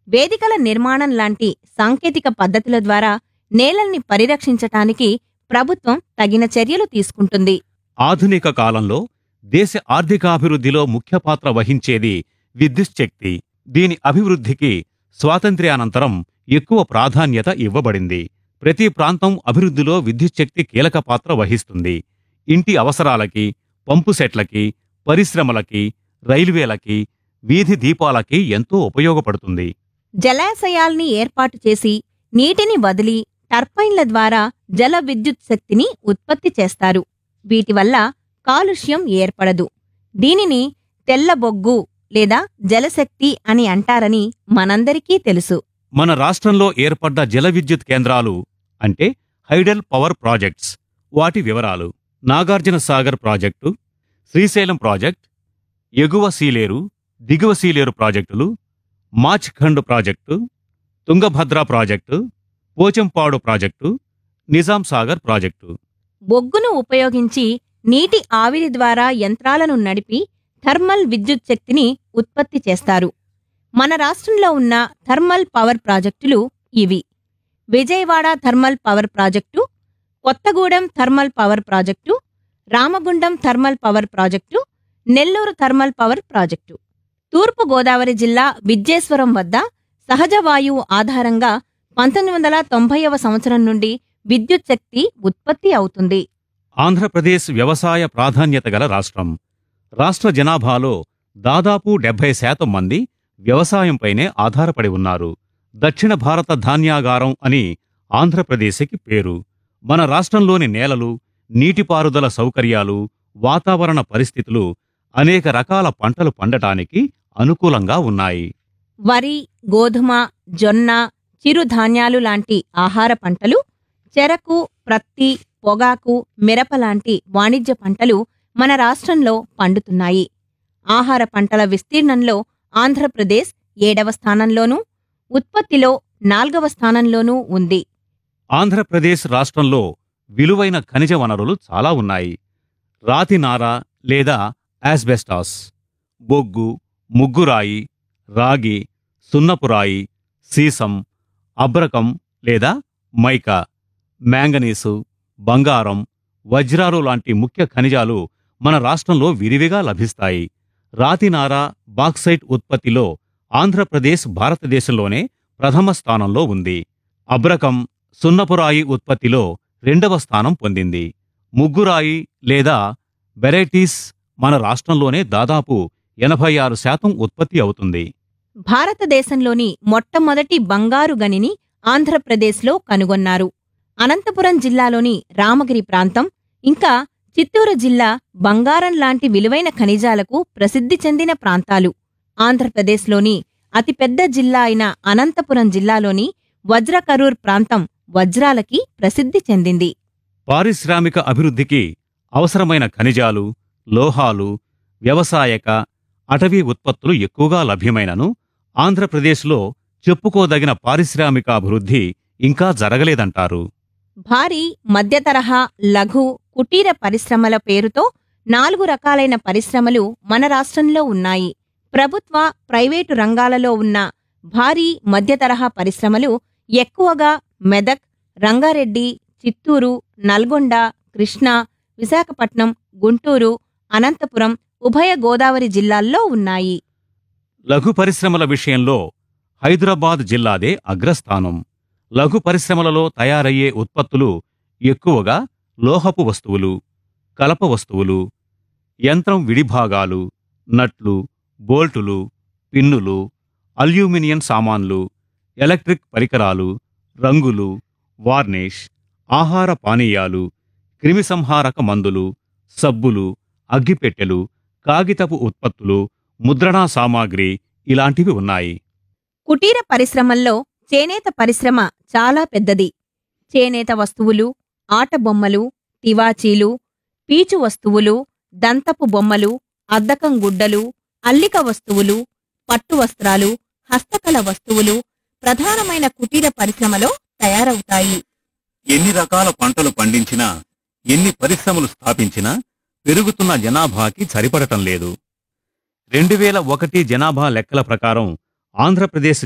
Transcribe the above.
వేదికల నిర్మాణం లాంటి సాంకేతిక పద్ధతుల ద్వారా నేలల్ని పరిరక్షించటానికి ప్రభుత్వం తగిన చర్యలు తీసుకుంటుంది ఆధునిక కాలంలో దేశ ఆర్థికాభివృద్ధిలో ముఖ్య పాత్ర వహించేది విద్యుత్ శక్తి దీని అభివృద్ధికి స్వాతంత్ర్యానంతరం ఎక్కువ ప్రాధాన్యత ఇవ్వబడింది ప్రతి ప్రాంతం అభివృద్ధిలో విద్యుత్ శక్తి కీలక పాత్ర వహిస్తుంది ఇంటి అవసరాలకి పంపు సెట్లకి పరిశ్రమలకి రైల్వేలకి వీధి దీపాలకి ఎంతో ఉపయోగపడుతుంది జలాశయాల్ని ఏర్పాటు చేసి నీటిని వదిలి టర్బైన్ల ద్వారా జల విద్యుత్ శక్తిని ఉత్పత్తి చేస్తారు వీటి వల్ల కాలుష్యం ఏర్పడదు దీనిని తెల్లబొగ్గు లేదా జలశక్తి అని అంటారని మనందరికీ తెలుసు మన రాష్ట్రంలో ఏర్పడ్డ జల విద్యుత్ కేంద్రాలు అంటే హైడల్ పవర్ ప్రాజెక్ట్స్ వాటి వివరాలు నాగార్జున సాగర్ ప్రాజెక్టు శ్రీశైలం ప్రాజెక్ట్ ఎగువ సీలేరు దిగువ సీలేరు ప్రాజెక్టులు Machkund project Tungabhadra project Pochampadu project Nizam Sagar project బొగ్గును ఉపయోగించి నీటి ఆవిరి ద్వారా యంత్రాలను నడిపి థర్మల్ విద్యుత్ శక్తిని ఉత్పత్తి చేస్తారు మన రాష్ట్రంలో ఉన్న థర్మల్ పవర్ ప్రాజెక్టులు ఇవి Vijayawada thermal power project Kothagudem thermal power project Ramagundam thermal power project Nellore thermal power project తూర్పు గోదావరి జిల్లా విద్యేశ్వరం వద్ద సహజ వాయువు ఆధారంగా పంతొమ్మిది వందల తొంభైవ సంవత్సరం నుండి విద్యుత్ శక్తి ఉత్పత్తి అవుతుంది ఆంధ్రప్రదేశ్ వ్యవసాయ ప్రాధాన్యత గల రాష్ట్రం రాష్ట్ర జనాభాలో దాదాపు డెబ్బై శాతం మంది వ్యవసాయంపైనే ఆధారపడి ఉన్నారు దక్షిణ భారత ధాన్యాగారం అని ఆంధ్రప్రదేశ్కి పేరు మన రాష్ట్రంలోని నేలలు నీటిపారుదల సౌకర్యాలు వాతావరణ పరిస్థితులు అనేక రకాల పంటలు పండటానికి అనుకూలంగా ఉన్నాయి వరి గోధుమ జొన్న చిరుధాన్యాలు లాంటి ఆహార పంటలు చెరకు ప్రత్తి పొగాకు మిరప లాంటి వాణిజ్య పంటలు మన రాష్ట్రంలో పండుతున్నాయి ఆహార పంటల విస్తీర్ణంలో ఆంధ్రప్రదేశ్ ఏడవ స్థానంలోనూ ఉత్పత్తిలో నాల్గవ స్థానంలోనూ ఉంది ఆంధ్రప్రదేశ్ రాష్ట్రంలో విలువైన ఖనిజ వనరులు చాలా ఉన్నాయి రాతినార లేదా యాస్బెస్టాస్ బొగ్గు ముగ్గురాయి రాగి సున్నపురాయి సీసం అబ్రకం లేదా మైకా మ్యాంగనీసు బంగారం వజ్రాలు లాంటి ముఖ్య ఖనిజాలు మన రాష్ట్రంలో విరివిగా లభిస్తాయి రాతినార బాక్సైట్ ఉత్పత్తిలో ఆంధ్రప్రదేశ్ భారతదేశంలోనే ప్రథమ స్థానంలో ఉంది అబ్రకం సున్నపురాయి ఉత్పత్తిలో రెండవ స్థానం పొందింది ముగ్గురాయి లేదా వెరైటీస్ మన రాష్ట్రంలోనే దాదాపు ఎనభై ఆరు శాతం ఉత్పత్తి అవుతుంది భారతదేశంలోని మొట్టమొదటి బంగారు గనిని ఆంధ్రప్రదేశ్లో కనుగొన్నారు అనంతపురం జిల్లాలోని రామగిరి ప్రాంతం ఇంకా చిత్తూరు జిల్లా బంగారం లాంటి విలువైన ఖనిజాలకు ప్రసిద్ధి చెందిన ప్రాంతాలు ఆంధ్రప్రదేశ్లోని అతిపెద్ద జిల్లా అయిన అనంతపురం జిల్లాలోని వజ్రకరూర్ ప్రాంతం వజ్రాలకి ప్రసిద్ధి చెందింది పారిశ్రామిక అభివృద్ధికి అవసరమైన ఖనిజాలు లోహాలు వ్యవసాయక అటవీ ఉత్పత్తులు ఎక్కువగా లభ్యమైనను ఆంధ్రప్రదేశ్లో చెప్పుకోదగిన పారిశ్రామిక అభివృద్ధి ఇంకా జరగలేదంటారు భారీ మధ్యతరహా లఘు కుటీర పరిశ్రమల పేరుతో నాలుగు రకాలైన పరిశ్రమలు మన రాష్ట్రంలో ఉన్నాయి ప్రభుత్వ ప్రైవేటు రంగాలలో ఉన్న భారీ మధ్యతరహా పరిశ్రమలు ఎక్కువగా మెదక్ రంగారెడ్డి చిత్తూరు నల్గొండ కృష్ణా విశాఖపట్నం గుంటూరు అనంతపురం ఉభయ గోదావరి జిల్లాల్లో ఉన్నాయి లఘు పరిశ్రమల విషయంలో హైదరాబాద్ జిల్లాదే అగ్రస్థానం లఘు పరిశ్రమలలో తయారయ్యే ఉత్పత్తులు ఎక్కువగా లోహపు వస్తువులు కలప వస్తువులు యంత్రం విడిభాగాలు నట్లు బోల్టులు పిన్నులు అల్యూమినియం సామాన్లు ఎలక్ట్రిక్ పరికరాలు రంగులు వార్నిష్ ఆహార పానీయాలు క్రిమిసంహారక మందులు సబ్బులు అగ్గిపెట్టెలు కాగితపు ఉత్పత్తులు ముద్రణా సామాగ్రి ఇలాంటివి ఉన్నాయి కుటీర పరిశ్రమల్లో చేనేత పరిశ్రమ చాలా పెద్దది చేనేత వస్తువులు ఆట బొమ్మలు తివాచీలు పీచు వస్తువులు దంతపు బొమ్మలు అద్దకం గుడ్డలు అల్లిక వస్తువులు పట్టు వస్త్రాలు హస్తకళ వస్తువులు ప్రధానమైన కుటీర పరిశ్రమలో తయారవుతాయి ఎన్ని రకాల పంటలు పండించినా ఎన్ని పరిశ్రమలు స్థాపించినా పెరుగుతున్న జనాభాకి సరిపడటం లేదు రెండు వేల ఒకటి జనాభా లెక్కల ప్రకారం ఆంధ్రప్రదేశ్